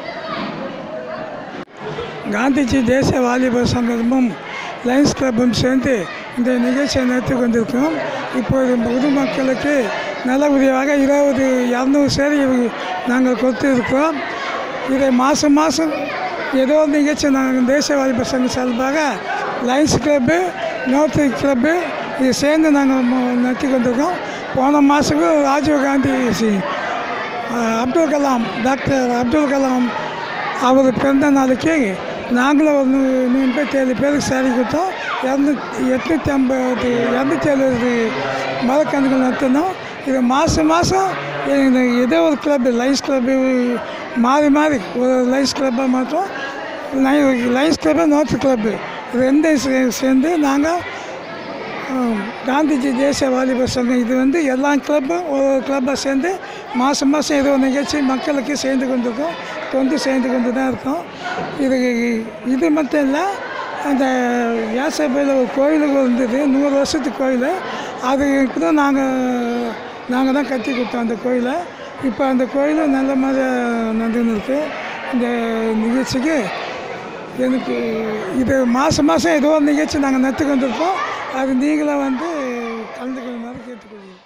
காந்திஜி தேசிய வாலிபர் சங்கமும் லயன்ஸ் கிளப்பும் சேர்ந்து இந்த நிகழ்ச்சியை நடத்தி கொண்டிருக்கிறோம் இப்போது பொதுமக்களுக்கு நல்ல உதவியாக இருபது இரநூறு சேரி நாங்கள் கொடுத்துருக்கிறோம் இதை மாதம் மாதம் ஏதோ ஒரு நிகழ்ச்சி நாங்கள் தேசிய வாலிபர் சங்கம் சார்பாக லயன்ஸ் கிளப்பு நோர்த்து கிளப்பு இது சேர்ந்து நாங்கள் நடத்தி கொண்டிருக்கோம் போன மாதத்துக்கு ராஜீவ் காந்தி சி- அஹ் அப்துல் கலாம் டாக்டர் அப்துல் கலாம் அவர் பிறந்த நாளைக்கு நாங்களும் ஒரு நூ- நூறு பேர் ஏழு பேருக்கு சேரி கொடுத்தோம் இரநூத்தி எட்நூற்றி ஐம்பது இரநூத்தி எழுபது மரக்கன்றுகள் நடத்தினோம் இது மாதம் மாதம் இந்த ஏதோ ஒரு கிளப்பு லைன்ஸ் கிளப்பு மாறி மாறி ஒரு லைன்ஸ் கிளப்பாக மாற்றோம் லைன்ஸ் கிளப்பு நார்த் கிளப்பு ரெண்டு சே- சேர்ந்து நாங்கள் ஆம், காந்திஜி தேசிய வாலிபர் சங்கம் இது வந்து எல்லா கிளப்பும் ஒரு கிளப்பாக சேர்ந்து மாதம் மாதம் ஏதோ ஒரு நிகழ்ச்சி மக்களுக்கு சேர்ந்து கொண்டிருக்கோம் தொண்டு சேர்ந்து கொண்டு தான் இருக்கோம் இது இது மட்டும் இல்லை அந்த யாசபையில் ஒரு கோயிலுக்கு இருந்தது நூறு வருஷத்துக்கு கோயில் அது கூட நாங்கள் நாங்கள் தான் கட்டி கொடுத்தோம் அந்த கோயிலை இப்போ அந்த கோயில் நல்ல மாதிரி நடந்துன்னு இருக்கு இந்த நிகழ்ச்சிக்கு எனக்கு இது மாதம் மாதம் ஏதோ ஒரு நிகழ்ச்சி நாங்கள் நடத்தி கொண்டிருக்கோம் அது நீங்களும் வந்து கலந்துக்கணுமாறு கேட்டுக்கொள்கிறேன்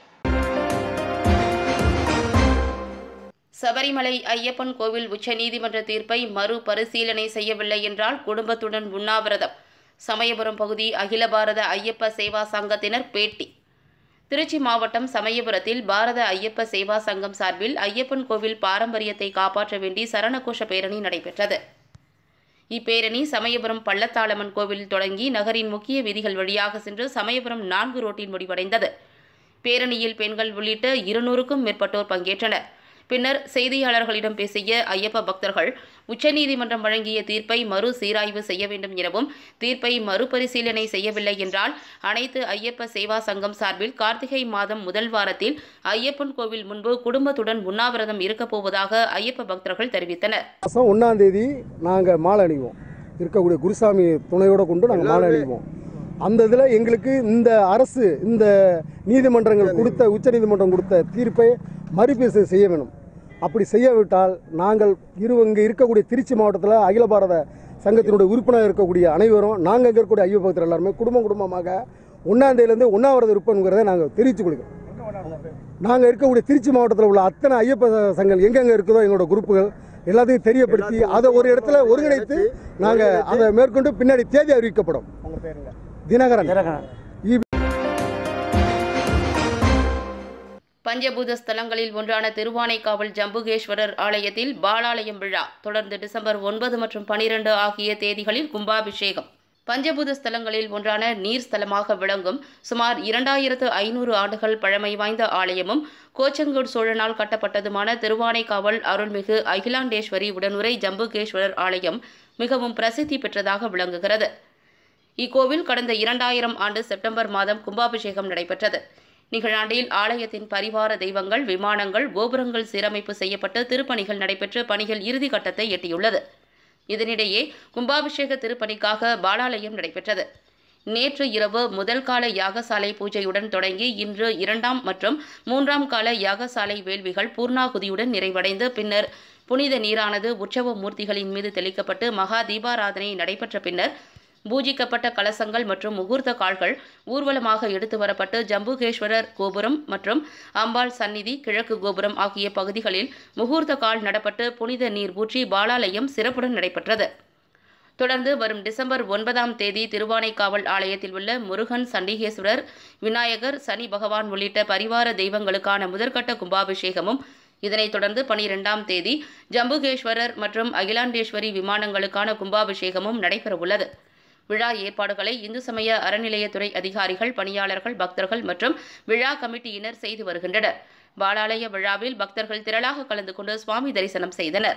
சபரிமலை ஐயப்பன் கோவில் உச்சநீதிமன்ற தீர்ப்பை மறுபரிசீலனை செய்யவில்லை என்றால் குடும்பத்துடன் உண்ணாவிரதம் சமயபுரம் பகுதி அகில பாரத ஐயப்ப சேவா சங்கத்தினர் பேட்டி திருச்சி மாவட்டம் சமயபுரத்தில் பாரத ஐயப்ப சேவா சங்கம் சார்பில் ஐயப்பன் கோவில் பாரம்பரியத்தை காப்பாற்ற வேண்டி சரணகோஷ பேரணி நடைபெற்றது இப்பேரணி சமயபுரம் பள்ளத்தாளம்மன் கோவில் தொடங்கி நகரின் முக்கிய வீதிகள் வழியாக சென்று சமயபுரம் நான்கு ரோட்டில் முடிவடைந்தது பேரணியில் பெண்கள் உள்ளிட்ட இருநூறுக்கும் மேற்பட்டோர் பங்கேற்றனர் பின்னர் செய்தியாளர்களிடம் பேசிய ஐயப்ப பக்தர்கள் உச்சநீதிமன்றம் வழங்கிய தீர்ப்பை மறு சீராய்வு செய்ய வேண்டும் எனவும் தீர்ப்பை மறுபரிசீலனை செய்யவில்லை என்றால் அனைத்து ஐயப்ப சேவா சங்கம் சார்பில் கார்த்திகை மாதம் முதல் வாரத்தில் ஐயப்பன் கோவில் முன்பு குடும்பத்துடன் உண்ணாவிரதம் இருக்கப் போவதாக ஐயப்ப பக்தர்கள் தெரிவித்தனர் மாதம் ஒன்றாம் தேதி நாங்கள் மாலை அணிவோம் இருக்கக்கூடிய குருசாமி துணையோட கொண்டு நாங்கள் மாலை அணிவோம் அந்த இதில் எங்களுக்கு இந்த அரசு இந்த நீதிமன்றங்கள் கொடுத்த உச்சநீதிமன்றம் கொடுத்த தீர்ப்பை மறுபரிசீலனை செய்ய வேணும் அப்படி செய்யாவிட்டால் நாங்கள் இரு இங்கே இருக்கக்கூடிய திருச்சி மாவட்டத்தில் அகில பாரத சங்கத்தினுடைய உறுப்பினர் இருக்கக்கூடிய அனைவரும் நாங்கள் இங்கே இருக்கக்கூடிய ஐயப்ப பக்தர் எல்லாருமே குடும்பம் குடும்பமாக ஒன்றாம் தேதியிலேருந்து ஒன்றாவது இருப்போங்கிறத நாங்கள் தெரிவித்துக் கொள்கிறோம் நாங்கள் இருக்கக்கூடிய திருச்சி மாவட்டத்தில் உள்ள அத்தனை ஐயப்ப சங்கங்கள் எங்கெங்கே இருக்குதோ எங்களோட குரூப்புகள் எல்லாத்தையும் தெரியப்படுத்தி அதை ஒரு இடத்துல ஒருங்கிணைத்து நாங்கள் அதை மேற்கொண்டு பின்னாடி தேதி அறிவிக்கப்படும் தினகரன் இ- பஞ்சபூத ஸ்தலங்களில் ஒன்றான திருவானைக்காவல் ஜம்புகேஸ்வரர் ஆலயத்தில் பாலாலயம் விழா தொடர்ந்து டிசம்பர் ஒன்பது மற்றும் பனிரெண்டு ஆகிய தேதிகளில் கும்பாபிஷேகம் பஞ்சபூத ஸ்தலங்களில் ஒன்றான நீர் ஸ்தலமாக விளங்கும் சுமார் இரண்டாயிரத்து ஐநூறு ஆண்டுகள் பழமை வாய்ந்த ஆலயமும் கோச்சங்கோடு சோழனால் கட்டப்பட்டதுமான திருவானைக்காவல் அருள்மிகு அகிலாண்டேஸ்வரி உடனுரை ஜம்புகேஸ்வரர் ஆலயம் மிகவும் பிரசித்தி பெற்றதாக விளங்குகிறது இக்கோவில் கடந்த இரண்டாயிரம் ஆண்டு செப்டம்பர் மாதம் கும்பாபிஷேகம் நடைபெற்றது நிகழாண்டில் ஆலயத்தின் பரிவார தெய்வங்கள் விமானங்கள் கோபுரங்கள் சீரமைப்பு செய்யப்பட்டு திருப்பணிகள் நடைபெற்று பணிகள் இறுதி கட்டத்தை எட்டியுள்ளது இதனிடையே கும்பாபிஷேக திருப்பணிக்காக பாலாலயம் நடைபெற்றது நேற்று இரவு முதல் கால யாகசாலை பூஜையுடன் தொடங்கி இன்று இரண்டாம் மற்றும் மூன்றாம் கால யாகசாலை வேள்விகள் பூர்ணாகுதியுடன் நிறைவடைந்து பின்னர் புனித நீரானது உற்சவ மூர்த்திகளின் மீது தெளிக்கப்பட்டு மகா தீபாராதனை நடைபெற்ற பின்னர் பூஜிக்கப்பட்ட கலசங்கள் மற்றும் முகூர்த்த கால்கள் ஊர்வலமாக எடுத்து வரப்பட்டு ஜம்புகேஸ்வரர் கோபுரம் மற்றும் அம்பாள் சந்நிதி கிழக்கு கோபுரம் ஆகிய பகுதிகளில் முகூர்த்த கால் நடப்பட்டு புனித நீர் ஊற்றி பாலாலயம் சிறப்புடன் நடைபெற்றது தொடர்ந்து வரும் டிசம்பர் ஒன்பதாம் தேதி திருவானைக்காவல் ஆலயத்தில் உள்ள முருகன் சண்டிகேஸ்வரர் விநாயகர் சனி பகவான் உள்ளிட்ட பரிவார தெய்வங்களுக்கான முதற்கட்ட கும்பாபிஷேகமும் இதனைத் தொடர்ந்து பனிரெண்டாம் தேதி ஜம்புகேஸ்வரர் மற்றும் அகிலாண்டேஸ்வரி விமானங்களுக்கான கும்பாபிஷேகமும் நடைபெறவுள்ளது விழா ஏற்பாடுகளை இந்து சமய அறநிலையத்துறை அதிகாரிகள் பணியாளர்கள் பக்தர்கள் மற்றும் விழா கமிட்டியினர் செய்து வருகின்றனர் பாலாலய விழாவில் பக்தர்கள் திரளாக கலந்து கொண்டு சுவாமி தரிசனம் செய்தனர்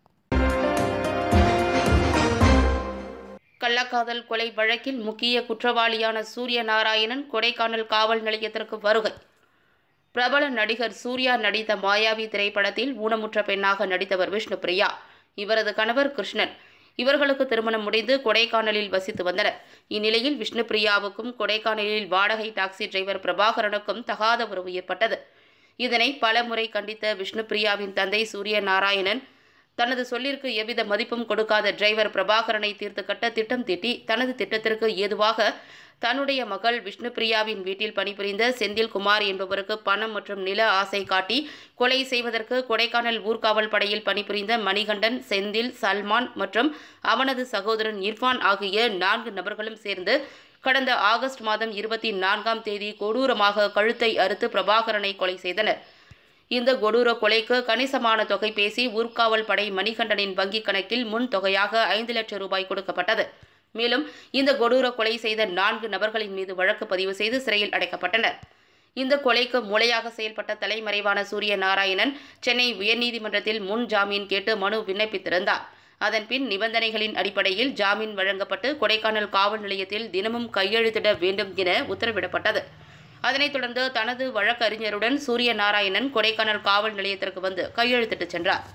கள்ளக்காதல் கொலை வழக்கில் முக்கிய குற்றவாளியான சூரிய நாராயணன் கொடைக்கானல் காவல் நிலையத்திற்கு வருகை பிரபல நடிகர் சூர்யா நடித்த மாயாவி திரைப்படத்தில் ஊனமுற்ற பெண்ணாக நடித்தவர் விஷ்ணுபிரியா இவரது கணவர் கிருஷ்ணன் இவர்களுக்கு திருமணம் முடிந்து கொடைக்கானலில் வசித்து வந்தனர் இந்நிலையில் விஷ்ணுபிரியாவுக்கும் கொடைக்கானலில் வாடகை டாக்ஸி டிரைவர் பிரபாகரனுக்கும் தகாத உறவு ஏற்பட்டது இதனை பலமுறை கண்டித்த விஷ்ணுபிரியாவின் தந்தை சூரிய நாராயணன் தனது சொல்லிற்கு எவ்வித மதிப்பும் கொடுக்காத டிரைவர் பிரபாகரனை தீர்த்து கட்ட திட்டம் தீட்டி தனது திட்டத்திற்கு ஏதுவாக தன்னுடைய மகள் விஷ்ணுபிரியாவின் வீட்டில் பணிபுரிந்த செந்தில்குமார் என்பவருக்கு பணம் மற்றும் நில ஆசை காட்டி கொலை செய்வதற்கு கொடைக்கானல் ஊர்காவல் படையில் பணிபுரிந்த மணிகண்டன் செந்தில் சல்மான் மற்றும் அவனது சகோதரன் இர்ஃபான் ஆகிய நான்கு நபர்களும் சேர்ந்து கடந்த ஆகஸ்ட் மாதம் இருபத்தி நான்காம் தேதி கொடூரமாக கழுத்தை அறுத்து பிரபாகரனை கொலை செய்தனர் இந்த கொடூர கொலைக்கு கணிசமான தொகை பேசி ஊர்காவல் படை மணிகண்டனின் வங்கிக் கணக்கில் முன் தொகையாக ஐந்து லட்சம் ரூபாய் கொடுக்கப்பட்டது மேலும் இந்த கொடூர கொலை செய்த நான்கு நபர்களின் மீது வழக்கு பதிவு செய்து சிறையில் அடைக்கப்பட்டனர் இந்த கொலைக்கு மூளையாக செயல்பட்ட தலைமறைவான சூரிய நாராயணன் சென்னை உயர்நீதிமன்றத்தில் முன் ஜாமீன் கேட்டு மனு விண்ணப்பித்திருந்தார் அதன்பின் நிபந்தனைகளின் அடிப்படையில் ஜாமீன் வழங்கப்பட்டு கொடைக்கானல் காவல் நிலையத்தில் தினமும் கையெழுத்திட வேண்டும் என உத்தரவிடப்பட்டது அதனைத் தொடர்ந்து தனது வழக்கறிஞருடன் சூரிய நாராயணன் கொடைக்கானல் காவல் நிலையத்திற்கு வந்து கையெழுத்திட்டு சென்றார்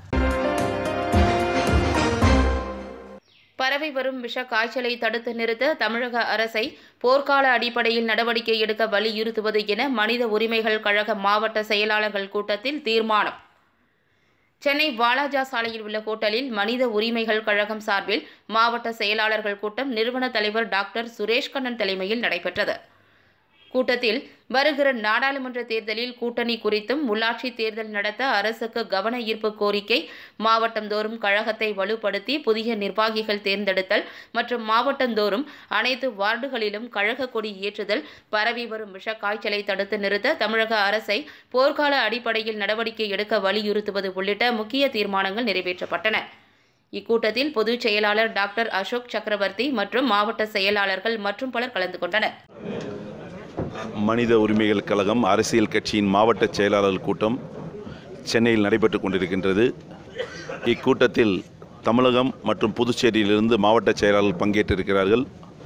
பரவி வரும் விஷ காய்ச்சலை தடுத்து நிறுத்த தமிழக அரசை போர்க்கால அடிப்படையில் நடவடிக்கை எடுக்க வலியுறுத்துவது என மனித உரிமைகள் கழக மாவட்ட செயலாளர்கள் கூட்டத்தில் தீர்மானம் சென்னை வாலாஜா சாலையில் உள்ள ஹோட்டலில் மனித உரிமைகள் கழகம் சார்பில் மாவட்ட செயலாளர்கள் கூட்டம் நிறுவன தலைவர் டாக்டர் சுரேஷ் கண்ணன் தலைமையில் நடைபெற்றது கூட்டத்தில் வருகிற நாடாளுமன்ற தேர்தலில் கூட்டணி குறித்தும் உள்ளாட்சி தேர்தல் நடத்த அரசுக்கு கவன ஈர்ப்பு கோரிக்கை மாவட்டந்தோறும் கழகத்தை வலுப்படுத்தி புதிய நிர்வாகிகள் தேர்ந்தெடுத்தல் மற்றும் மாவட்டந்தோறும் அனைத்து வார்டுகளிலும் கழக கொடி ஏற்றுதல் பரவி வரும் விஷ காய்ச்சலை தடுத்து நிறுத்த தமிழக அரசை போர்க்கால அடிப்படையில் நடவடிக்கை எடுக்க வலியுறுத்துவது உள்ளிட்ட முக்கிய தீர்மானங்கள் நிறைவேற்றப்பட்டன இக்கூட்டத்தில் பொதுச் செயலாளர் டாக்டர் அசோக் சக்கரவர்த்தி மற்றும் மாவட்ட செயலாளர்கள் மற்றும் பலர் கலந்து கொண்டனர் மனித உரிமைகள் கழகம் அரசியல் கட்சியின் மாவட்ட செயலாளர் கூட்டம் சென்னையில் நடைபெற்று கொண்டிருக்கின்றது இக்கூட்டத்தில் தமிழகம் மற்றும் புதுச்சேரியிலிருந்து மாவட்ட செயலாளர்கள் பங்கேற்றிருக்கிறார்கள்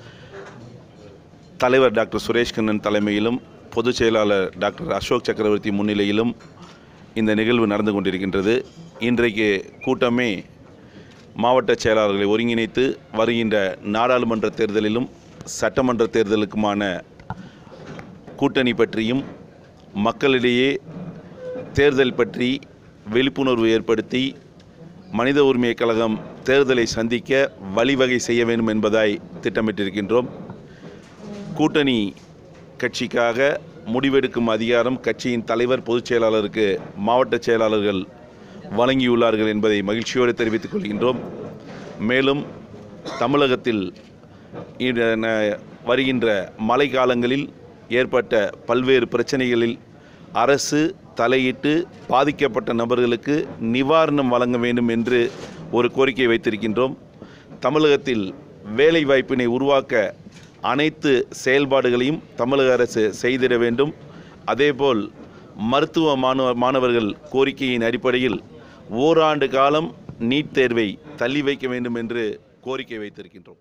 தலைவர் டாக்டர் சுரேஷ் கண்ணன் தலைமையிலும் பொதுச் செயலாளர் டாக்டர் அசோக் சக்கரவர்த்தி முன்னிலையிலும் இந்த நிகழ்வு நடந்து கொண்டிருக்கின்றது இன்றைக்கு கூட்டமே மாவட்ட செயலாளர்களை ஒருங்கிணைத்து வருகின்ற நாடாளுமன்ற தேர்தலிலும் சட்டமன்ற தேர்தலுக்குமான கூட்டணி பற்றியும் மக்களிடையே தேர்தல் பற்றி விழிப்புணர்வு ஏற்படுத்தி மனித உரிமை கழகம் தேர்தலை சந்திக்க வழிவகை செய்ய வேண்டும் என்பதாய் திட்டமிட்டிருக்கின்றோம் கூட்டணி கட்சிக்காக முடிவெடுக்கும் அதிகாரம் கட்சியின் தலைவர் பொதுச் செயலாளருக்கு மாவட்ட செயலாளர்கள் வழங்கியுள்ளார்கள் என்பதை மகிழ்ச்சியோடு தெரிவித்துக் கொள்கின்றோம் மேலும் தமிழகத்தில் இந்த ந- வருகின்ற மழை காலங்களில் ஏற்பட்ட பல்வேறு பிரச்சனைகளில் அரசு தலையிட்டு பாதிக்கப்பட்ட நபர்களுக்கு நிவாரணம் வழங்க வேண்டும் என்று ஒரு கோரிக்கை வைத்திருக்கின்றோம் தமிழகத்தில் வேலை வாய்ப்பினை உருவாக்க அனைத்து செயல்பாடுகளையும் தமிழக அரசு செய்திட வேண்டும் அதேபோல் மருத்துவ மாணவ மாணவர்கள் கோரிக்கையின் அடிப்படையில் ஓராண்டு காலம் நீட் தேர்வை தள்ளி வைக்க வேண்டும் என்று கோரிக்கை வைத்திருக்கின்றோம்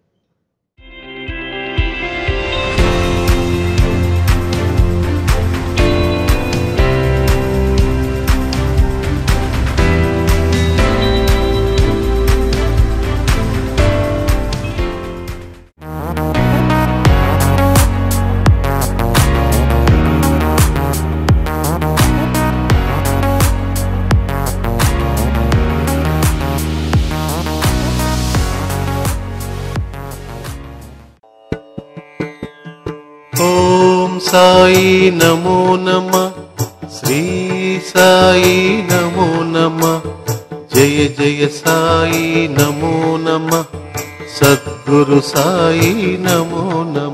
ॐ साई नमो नमः श्री साई नमो नमः जय जय साई नमो नमः सद्गुरु साई नमो नमः